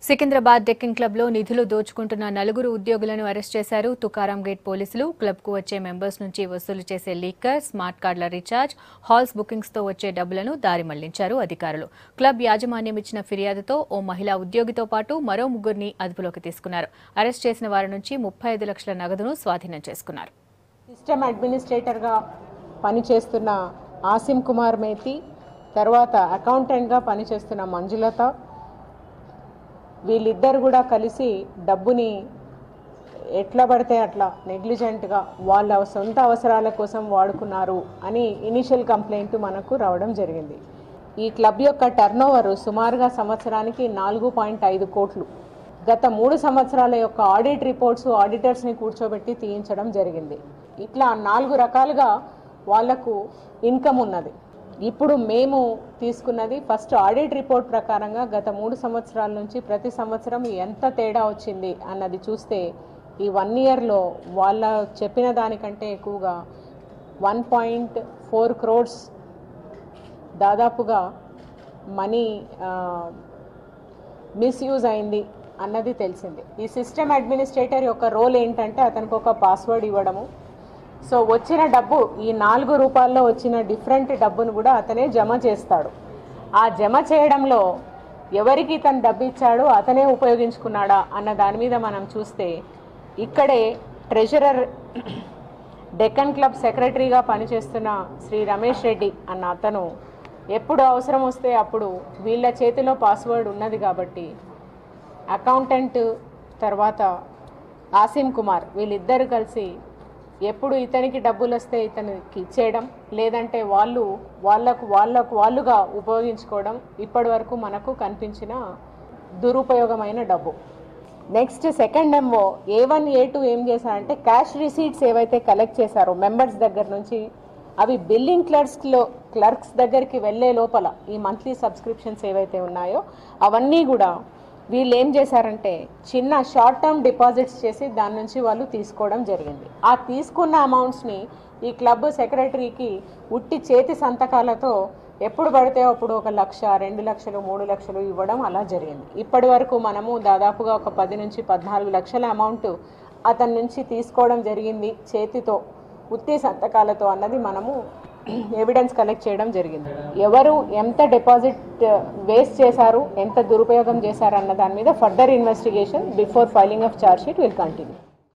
Secunderabad decking క్లబ్లో నిధులు దోచుకుంటున్న నలుగురు ఉద్యోగులను అరెస్ట్ చేశారు తుకారాం గేట్ పోలీసులు క్లబ్కు వచ్చే మెంబర్స్ నుంచి వసూలు చేసే లీకర్ స్మార్ట్ కార్డుల రీఛార్జ్ హాల్స్ బుకింగ్స్తో వచ్చే డబ్బులను దారి మళ్లించారు అధికారులు క్లబ్ యాజమాన్యం ఇచ్చిన ఫిర్యాదుతో ఓ మహిళా ఉద్యోగితో పాటు మరో ముగ్గురిని అదుపులోకి తీసుకున్నారు అరెస్ట్ చేసిన వారి నుంచి ముప్పై ఐదు లక్షల నగదును స్వాధీనం చేసుకున్నారు సిస్టమ్ అడ్మినిస్ట్రేటర్గా పనిచేస్తున్న ఆసిం కుమార్ మేతి తర్వాత అకౌంటెంట్గా పనిచేస్తున్న మంజులత వీళ్ళిద్దరు కూడా కలిసి డబ్బుని ఎట్లా పడితే అట్లా నెగ్లిజెంట్గా వాళ్ళ సొంత అవసరాల కోసం వాడుకున్నారు అని ఇనిషియల్ కంప్లైంట్ మనకు రావడం జరిగింది ఈ క్లబ్ యొక్క టర్నోవర్ సుమారుగా సంవత్సరానికి నాలుగు పాయింట్ ఐదు కోట్లు గత మూడు సంవత్సరాల యొక్క ఆడిట్ రిపోర్ట్స్ ఆడిటర్స్ని కూర్చోబెట్టి తీయించడం జరిగింది ఇట్లా నాలుగు రకాలుగా వాళ్లకు ఇన్కమ్ ఉన్నది ఇప్పుడు మేము తీసుకున్నది ఫస్ట్ ఆడిట్ రిపోర్ట్ ప్రకారంగా గత మూడు సంవత్సరాల నుంచి ప్రతి సంవత్సరం ఎంత తేడా వచ్చింది అన్నది చూస్తే ఈ వన్ ఇయర్లో వాళ్ళ చెప్పిన దానికంటే ఎక్కువగా వన్ పాయింట్ ఫోర్ క్రోడ్స్ దాదాపుగా మనీ మిస్యూజ్ అయింది అన్నది తెలిసింది ఈ సిస్టమ్ అడ్మినిస్ట్రేటర్ యొక్క రోల్ ఏంటంటే అతనికి ఒక పాస్వర్డ్ ఇవ్వడము సో వచ్చిన డబ్బు ఈ నాలుగు రూపాయల్లో వచ్చిన డిఫరెంట్ డబ్బును కూడా అతనే జమ చేస్తాడు ఆ జమ చేయడంలో ఎవరికి తను డబ్బు ఇచ్చాడో అతనే ఉపయోగించుకున్నాడా అన్న దాని మీద మనం చూస్తే ఇక్కడే ట్రెజరర్ డెక్కన్ క్లబ్ సెక్రటరీగా పనిచేస్తున్న శ్రీ రమేష్ రెడ్డి అన్న అతను ఎప్పుడు అవసరం వస్తే అప్పుడు వీళ్ళ చేతిలో పాస్వర్డ్ ఉన్నది కాబట్టి అకౌంటెంట్ తర్వాత ఆసిం కుమార్ వీళ్ళిద్దరు కలిసి ఎప్పుడు ఇతనికి డబ్బులు వస్తే ఇతనికి ఇచ్చేయడం లేదంటే వాళ్ళు వాళ్ళకు వాళ్ళకు వాళ్ళుగా ఉపయోగించుకోవడం ఇప్పటి వరకు మనకు కనిపించిన దురుపయోగమైన డబ్బు next second MO A one A two ఏం చేశారంటే క్యాష్ రిసీట్స్ ఏవైతే కలెక్ట్ చేశారో మెంబర్స్ దగ్గర నుంచి అవి బిల్లింగ్ క్లర్క్స్లో క్లర్క్స్ దగ్గరికి వెళ్ళే లోపల ఈ మంత్లీ సబ్స్క్రిప్షన్స్ ఏవైతే ఉన్నాయో అవన్నీ కూడా వీళ్ళు ఏం చేశారంటే చిన్న షార్ట్ టర్మ్ డిపాజిట్స్ చేసి దాని నుంచి వాళ్ళు తీసుకోవడం జరిగింది ఆ తీసుకున్న అమౌంట్స్ని ఈ క్లబ్ సెక్రటరీకి ఉట్టి చేతి సంతకాలతో ఎప్పుడు పడితే అప్పుడు ఒక లక్ష రెండు లక్షలు మూడు లక్షలు ఇవ్వడం అలా జరిగింది ఇప్పటి వరకు మనము దాదాపుగా ఒక పది నుంచి పద్నాలుగు లక్షల అమౌంట్ అతని నుంచి తీసుకోవడం జరిగింది చేతితో ఉత్తి సంతకాలతో అన్నది మనము ఎవిడెన్స్ కలెక్ట్ చేయడం జరిగింది ఎవరు ఎంత డిపాజిట్ వేస్ట్ చేశారు ఎంత దురుపయోగం చేశారు అన్న దాని మీద further investigation before filing of charge sheet will continue